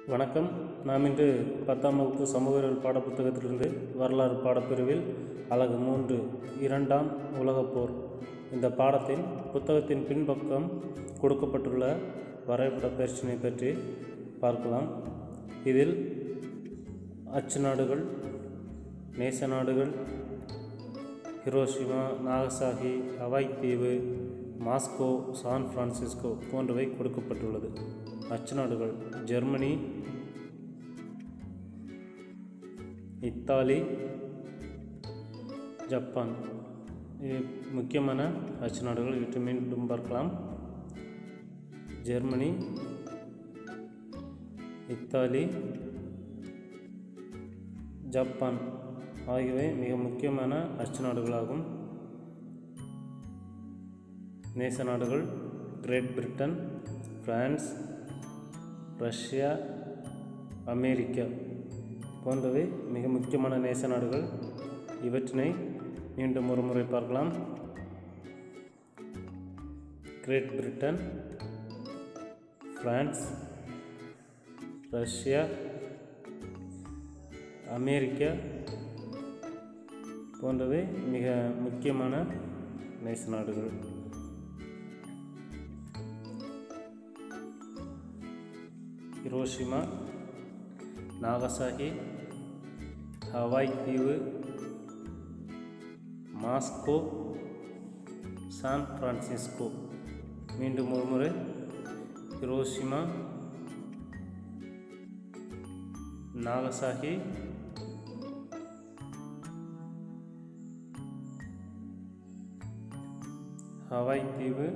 வணக்கம் நாம் இன்று பத்தாம் வகுப்பு சமூகவியல் பாடப்புத்தகத்திலிருந்து வரலாறு பாடப்பிரிவில் அலகு மூன்று இரண்டாம் உலகப் போர் இந்த பாடத்தின் புத்தகத்தின் பின்பக்கம் கொடுக்கப்பட்டுள்ள வரைபட பயிற்சியினை பற்றி பார்க்கலாம் இதில் அச்சு நாடுகள் நேச நாடுகள் ஹிரோஷிமா நாகசாகி ஹவாய் தீவு மாஸ்கோ சான் பிரான்சிஸ்கோ போன்றவை கொடுக்கப்பட்டுள்ளது அச்சு நாடுகள் ஜெர்மனி இத்தாலி ஜப்பான் இது முக்கியமான அச்சு நாடுகள் இவற்றை மீண்டும் பார்க்கலாம் ஜெர்மனி இத்தாலி ஜப்பான் ஆகியவை மிக முக்கியமான அச்சு நாடுகளாகும் நேச நாடுகள் Great Britain France Russia America போன்றவை மிக முக்கியமான நேச நாடுகள் இவற்றினை மீண்டும் ஒரு முறை பார்க்கலாம் Great Britain France Russia America போன்றவை மிக முக்கியமான நேச நாடுகள் ஹிரோஷிமா நாகசாகி ஹவாய் தீவு மாஸ்கோ சான் பிரான்சிஸ்கோ மீண்டும் ஒரு முறை ஹிரோஷிமா நாகசாகி ஹவாய் தீவு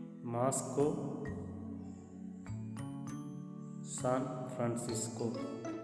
மாஸ்கோ சான் பிரான்சிஸ்கோ